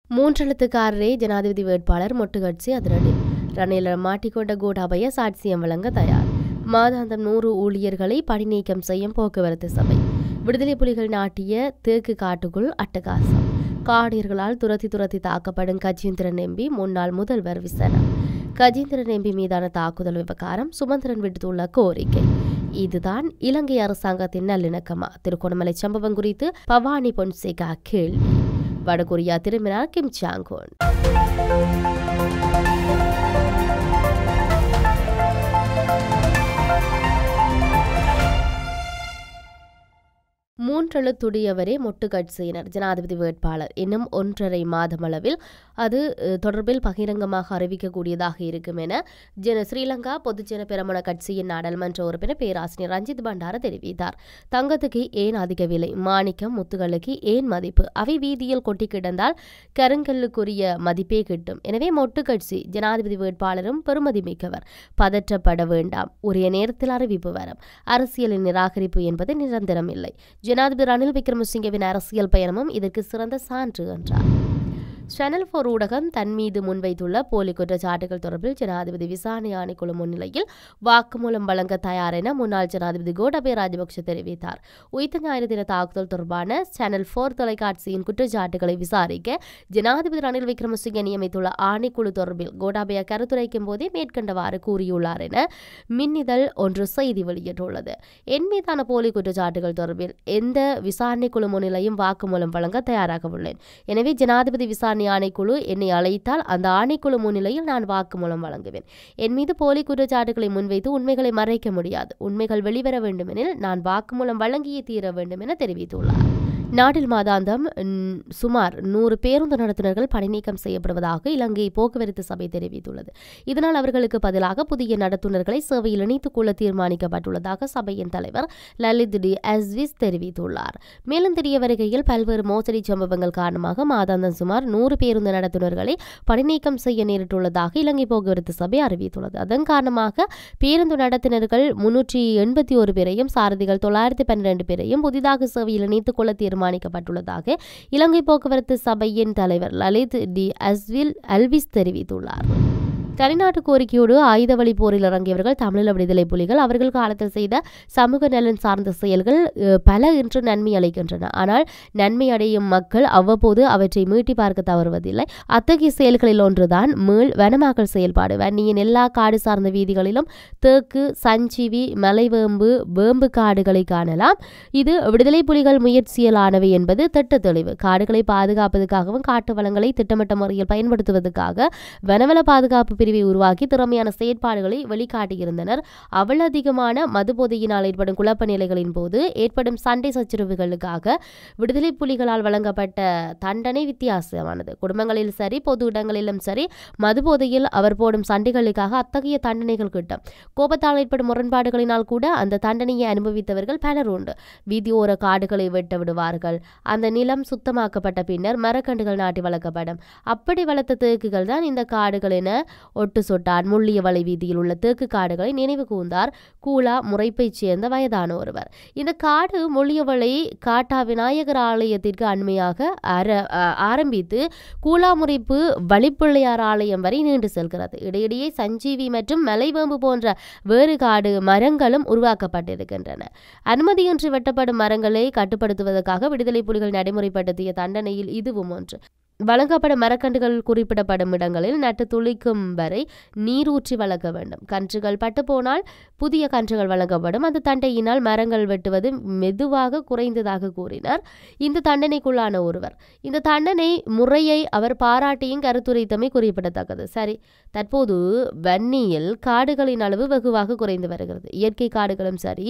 மூன்றெழுத்துக்காரரே ஜனாதிபதி வேட்பாளர் மொட்டுகட்சி அதிரடி ரணில மாட்டிக்கொண்ட கோட்டாபய சாட்சியம் வழங்க தயார் மாதாந்தம் நூறு ஊழியர்களை பணிநீக்கம் செய்யும் போக்குவரத்து சபை விடுதலை புலிகள் நாட்டிய தேக்கு காட்டுக்குள் அட்டகாசம் காடியர்களால் துரத்தி துரத்தி தாக்கப்படும் கஜேந்திரன் எம்பி முன்னாள் முதல்வர் விசனம் கஜேந்திரன் எம்பி மீதான தாக்குதல் விவகாரம் சுமந்திரன் விடுத்துள்ள கோரிக்கை இதுதான் இலங்கை அரசாங்கத்தின் நல்லிணக்கமா திருகோணமலை சம்பவம் குறித்து பவானி பொன்சேகா கேள்வி வடகொரியா திரும்பினார் கிம் சாங்கோன் மூன்றெழுத்துடையவரே மொட்டு கட்சியினர் ஜனாதிபதி வேட்பாளர் இன்னும் ஒன்றரை மாதமளவில் அது அஹ், தொடர்பில் பகிரங்கமாக அறிவிக்கக்கூடியதாக இருக்கும் என ஜன ஸ்ரீலங்கா பொதுஜன பெரமுன கட்சியின் நாடாளுமன்ற உறுப்பினர் பேராசிரியர் ரஞ்சித் பண்டார தெரிவித்தார் தங்கத்துக்கு ஏன் அதிக விலை மாணிக்கம் முத்துகளுக்கு ஏன் மதிப்பு அவை வீதியில் கொட்டி கிடந்தால் கருங்கல்லுக்குரிய மதிப்பே கிட்டும் எனவே மொட்டு கட்சி ஜனாதிபதி வேட்பாளரும் பெருமதி மிக்கவர் பதற்றப்பட வேண்டாம் உரிய நேரத்தில் அறிவிப்பு வரும் அரசியலின் நிராகரிப்பு என்பது நிரந்தரம் இல்லை ஜனாதிபதி ரணில் விக்ரமசிங்கவின் அரசியல் பயணமும் இதற்கு சிறந்த சான்று என்றார் சேனல் போர் ஊடகம் தன் மீது முன்வைத்துள்ள போலி குற்றச்சாட்டுகள் தொடர்பில் ஜனாதிபதி விசாரணை ஆணைக்குழு முன்னிலையில் வாக்குமூலம் வழங்க தயார் என முன்னாள் ஜனாதிபதி கோடபய ராஜபக்ஷ தெரிவித்தார் உயிர்த்த ஞாயிறு தின தாக்குதல் தொடர்பான சேனல் போர் தொலைக்காட்சியின் குற்றச்சாட்டுகளை விசாரிக்க ஜனாதிபதி ரணில் விக்ரமசிங்கே நியமித்துள்ள ஆணைக்குழு தொடர்பில் கோடாபய கருத்துரைக்கும் போதே மேற்கண்டவாறு கூறியுள்ளார் என மின்னிதழ் ஒன்று செய்தி வெளியிட்டுள்ளது என் மீதான போலி குற்றச்சாட்டுகள் தொடர்பில் எந்த விசாரணை குழு முன்னிலையும் வாக்குமூலம் வழங்க தயாராக உள்ளேன் எனவே ஜனாதிபதி விசாரணை ஆணைக்குழு என்னை அழைத்தால் அந்த ஆணைக்குழு முன்னிலையில் நான் வாக்குமூலம் வழங்குவேன் என் மீது போலி குற்றச்சாட்டுகளை முன்வைத்து உண்மைகளை மறைக்க முடியாது உண்மைகள் வெளிவர வேண்டுமெனில் நான் வாக்குமூலம் வழங்கியே தீர வேண்டும் என தெரிவித்துள்ளார் நாட்டில் மாதாந்தம் ம், சுமார் நூறு பேருந்து நடத்துனர்கள் பணிநீக்கம் செய்யப்படுவதாக இலங்கை போக்குவரத்து சபை தெரிவித்துள்ளது இதனால் அவர்களுக்கு பதிலாக புதிய நடத்துனர்களை சேவையில் இணைத்துக் கொள்ள தீர்மானிக்கப்பட்டுள்ளதாக சபையின் தலைவர் லலித் டி அஸ்விஸ் தெரிவித்துள்ளார் மேலும் தெரிய வருகையில் பல்வேறு மோசடி சம்பவங்கள் காரணமாக மாதாந்தம் சுமார் நூறு பேருந்து நடத்துனர்களை பணிநீக்கம் செய்ய நேரிட்டுள்ளதாக இலங்கை போக்குவரத்து சபை அறிவித்துள்ளது அதன் காரணமாக பேருந்து நடத்துனர்கள் முன்னூற்றி எண்பத்தி ஒரு பேரையும் சாரதிகள் தொள்ளாயிரத்தி பன்னிரண்டு பேரையும் புதிதாக சேவையில் இணைத்துக் கொள்ள தீர்மானிக்கப்பட்டுள்ளதாக இலங்கை போக்குவரத்து சபையின் தலைவர் லலித் டி அஸ்வில் அல்விஸ் தெரிவித்துள்ளார் தனிநாட்டு கோரிக்கையோடு ஆயுத வழி போரில் இறங்கியவர்கள் தமிழீழ விடுதலை புலிகள் அவர்கள் காலத்தில் செய்த சமூக நலன் சார்ந்த செயல்கள் அஹ், பல இன்று நன்மை அளிக்கின்றன ஆனால் நன்மை அடையும் மக்கள் அவ்வப்போது அவற்றை மீட்டி பார்க்க தவறுவதில்லை அத்தகைய செயல்களில் ஒன்றுதான் மீள் வனமாக்கல் செயல்பாடு வன்னியின் எல்லா காடு சார்ந்த வீதிகளிலும் தேக்கு சஞ்சீவி மலைவேம்பு வேம்பு காடுகளை காணலாம் இது விடுதலை புலிகள் முயற்சியலானவை என்பது திட்ட தெளிவு காடுகளை பாதுகாப்பதற்காகவும் காட்டு வளங்களை திட்டமிட்ட முறையில் பயன்படுத்துவதற்காக வனவள பாதுகாப்பு பிரிவை உருவாக்கி திறமையான செயற்பாடுகளை வெளிக்காட்டியிருந்தனர் அவ்வளவு அதிகமான மதுபோதையினால் ஏற்படும் குழப்ப நிலைகளின் போது ஏற்படும் சண்டை சச்சரவுகளுக்காக விடுதலை புலிகளால் வழங்கப்பட்ட தண்டனை வித்தியாசமானது குடும்பங்களில் சரி பொது இடங்களிலும் சரி மதுபோதையில் அவர் போடும் சண்டைகளுக்காக அத்தகைய தண்டனைகள் கிட்டும் கோபத்தால் ஏற்படும் முரண்பாடுகளினால் கூட அந்த தண்டனையை அனுபவித்தவர்கள் பலர் உண்டு வீதியோர காடுகளை வெட்ட விடுவார்கள் அந்த நிலம் சுத்தமாக்கப்பட்ட பின்னர் மரக்கன்றுகள் நாட்டி வளர்க்கப்படும் அப்படி வளர்த்த தேக்குகள் தான் இந்த காடுகள் என ஒட்டு சொட்டான் முள்ளிய வலை வீதியில் உள்ள தேக்கு காடுகளை நினைவு கூர்ந்தார் கூலா முறைப்பைச் சேர்ந்த வயதான ஒருவர் இந்த காடு முள்ளியவளை காட்டா விநாயகர் ஆலயத்திற்கு அண்மையாக அர அ- ஆரம்பித்து கூலா முறைப்பு வழிப்பிள்ளையார் ஆலயம் வரை நீண்டு செல்கிறது இடையிடையே சஞ்சீவி மற்றும் மலைவேம்பு போன்ற வேறு காடு மரங்களும் உருவாக்கப்பட்டிருக்கின்றன அனுமதியின்றி வெட்டப்படும் மரங்களை கட்டுப்படுத்துவதற்காக விடுதலை புலிகள் நடைமுறைப்படுத்திய தண்டனையில் இதுவும் ஒன்று வழங்கப்படும் மரக்கன்றுகள் குறிப்பிடப்படும் இடங்களில் நட்டு துளிக்கும் வரை நீரூற்றி வளர்க்க வேண்டும் கன்றுகள் பட்டுப்போனால் புதிய கன்றுகள் வழங்கப்படும் அந்த தண்டையினால் மரங்கள் வெட்டுவது மெதுவாக குறைந்ததாக கூறினார் இந்த தண்டனைக்குள்ளான ஒருவர் இந்த தண்டனை முறையை அவர் பாராட்டியும் கருத்துரைத்தமை குறிப்பிடத்தக்கது சரி தற்போது வன்னியில் காடுகளின் அளவு வெகுவாக குறைந்து வருகிறது இயற்கை காடுகளும் சரி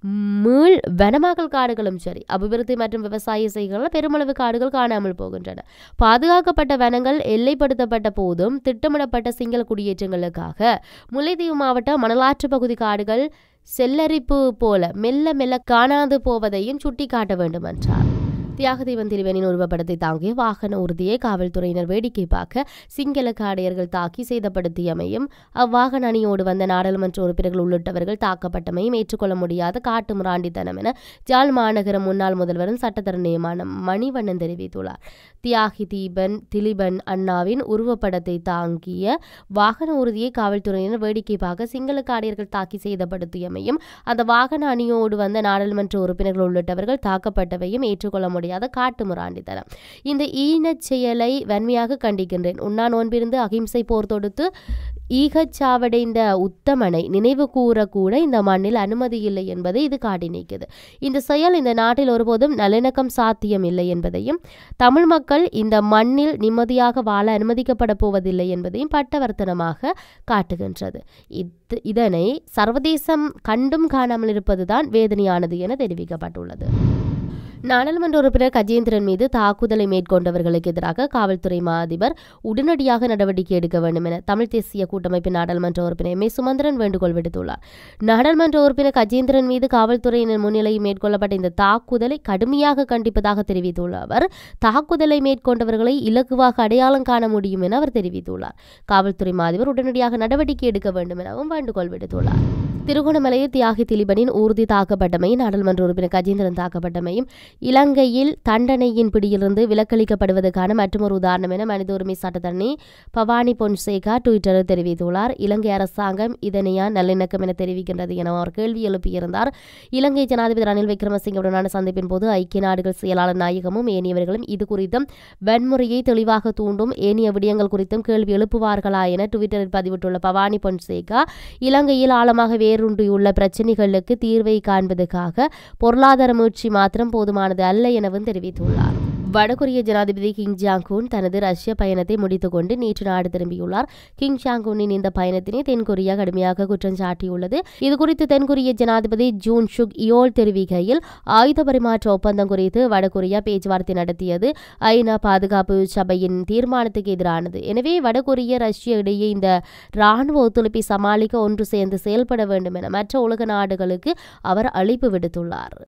மீள் வனமாக்கல் காடுகளும் சரி அபிவிருத்தி மற்றும் விவசாய செய்கைகள் பெருமளவு காடுகள் காணாமல் போகின்றன பாதுகாக்கப்பட்ட வனங்கள் எல்லைப்படுத்தப்பட்ட போதும் திட்டமிடப்பட்ட சிங்கள குடியேற்றங்களுக்காக முல்லைத்தீவு மாவட்ட மணலாற்று பகுதி காடுகள் செல்லரிப்பு போல மெல்ல மெல்ல காணாது போவதையும் சுட்டிக்காட்ட வேண்டும் என்றார் தியாகதேவன் திரிவனின் உருவப்படத்தை தாங்கிய வாகன உறுதியை காவல்துறையினர் வேடிக்கை பார்க்க சிங்கள காடையர்கள் தாக்கி சேதப்படுத்தியமையும் அவ்வாகன அணியோடு வந்த நாடாளுமன்ற உறுப்பினர்கள் உள்ளிட்டவர்கள் தாக்கப்பட்டமையும் ஏற்றுக்கொள்ள முடியாத காட்டு முராண்டித்தனம் என ஜாழ் மாநகர முன்னாள் முதல்வரும் சட்டத்தர நியமான மணிவண்ணன் தெரிவித்துள்ளார் தியாகி தீபன் திலீபன் அண்ணாவின் உருவப்படத்தை தாங்கிய வாகன உறுதியை காவல்துறையினர் வேடிக்கை பார்க்க சிங்கள காடையர்கள் தாக்கி சேதப்படுத்தியமையும் அந்த வாகன அணியோடு வந்த நாடாளுமன்ற உறுப்பினர்கள் உள்ளிட்டவர்கள் தாக்கப்பட்டவையும் ஏற்றுக்கொள்ள முடியாத காட்டு முராண்டித்தனம் இந்த ஈனச் செயலை வன்மையாக கண்டிக்கின்றேன் உண்ணா நோன்பிருந்து அகிம்சை போர் தொடுத்து ஈகச்சாவடைந்த உத்தமனை நினைவு கூறக்கூட இந்த மண்ணில் அனுமதி இல்லை என்பதை இது காட்டி நிற்குது இந்த செயல் இந்த நாட்டில் ஒருபோதும் நல்லிணக்கம் சாத்தியம் இல்லை என்பதையும் தமிழ் மக்கள் இந்த மண்ணில் நிம்மதியாக வாழ அனுமதிக்கப்பட போவதில்லை என்பதையும் பட்டவர்த்தனமாக காட்டுகின்றது இது இதனை சர்வதேசம் கண்டும் காணாமல் இருப்பதுதான் வேதனையானது என தெரிவிக்கப்பட்டுள்ளது நாடாளுமன்ற உறுப்பினர் கஜேந்திரன் மீது தாக்குதலை மேற்கொண்டவர்களுக்கு எதிராக காவல்துறை மா அதிபர் உடனடியாக நடவடிக்கை எடுக்க வேண்டும் என தமிழ் தேசிய கூட்டமைப்பின் நாடாளுமன்ற உறுப்பினர் எம் ஏ சுமந்திரன் வேண்டுகோள் விடுத்துள்ளார் நாடாளுமன்ற உறுப்பினர் கஜேந்திரன் மீது காவல்துறையினர் முன்னிலையில் மேற்கொள்ளப்பட்ட இந்த தாக்குதலை கடுமையாக கண்டிப்பதாக தெரிவித்துள்ள அவர் தாக்குதலை மேற்கொண்டவர்களை இலகுவாக அடையாளம் காண முடியும் என அவர் தெரிவித்துள்ளார் காவல்துறை மா அதிபர் உடனடியாக நடவடிக்கை எடுக்க வேண்டும் எனவும் வேண்டுகோள் விடுத்துள்ளார் திருகோணமலையில் தியாகி திலீபனின் ஊர்தி தாக்கப்பட்டமையும் நாடாளுமன்ற உறுப்பினர் கஜேந்திரன் தாக்கப்பட்டமையும் இலங்கையில் தண்டனையின் பிடியிலிருந்து விலக்களிக்கப்படுவதற்கான மற்றொரு உதாரணம் என மனித உரிமை சட்டத்தரணி பவானி பொன்சேகா டுவிட்டரில் தெரிவித்துள்ளார் இலங்கை அரசாங்கம் இதனையா நல்லிணக்கம் என தெரிவிக்கின்றது என அவர் கேள்வி எழுப்பியிருந்தார் இலங்கை ஜனாதிபதி ரணில் விக்ரமசிங்கவுடனான சந்திப்பின் போது ஐக்கிய நாடுகள் செயலாளர் நாயகமும் ஏனையவர்களும் இது குறித்தும் வன்முறையை தெளிவாக தூண்டும் ஏனைய விடயங்கள் குறித்தும் கேள்வி எழுப்புவார்களா என டுவிட்டரில் பதிவிட்டுள்ள பவானி பொன்சேகா இலங்கையில் ஆழமாக வேரூன்றியுள்ள பிரச்சினைகளுக்கு தீர்வை காண்பதற்காக பொருளாதார மீட்சி மாத்திரம் போதுமானது அல்ல எனவும் தெரிவித்துள்ளார் வடகொரிய ஜனாதிபதி கிங் ஜாங்கூன் தனது ரஷ்ய பயணத்தை முடித்துக்கொண்டு நேற்று நாடு திரும்பியுள்ளார் கிங் ஜாங்கூனின் இந்த பயணத்தினை தென்கொரியா கடுமையாக குற்றம் சாட்டியுள்ளது இதுகுறித்து தென்கொரிய ஜனாதிபதி ஜூன் ஷுக் இயோல் தெரிவிக்கையில் ஆயுத பரிமாற்ற ஒப்பந்தம் குறித்து வடகொரியா பேச்சுவார்த்தை நடத்தியது ஐநா பாதுகாப்பு சபையின் தீர்மானத்துக்கு எதிரானது எனவே வடகொரிய ரஷ்யா இடையே இந்த ராணுவ ஒத்துழைப்பை சமாளிக்க ஒன்று சேர்ந்து செயல்பட வேண்டும் என மற்ற உலக நாடுகளுக்கு அவர் அழைப்பு விடுத்துள்ளார்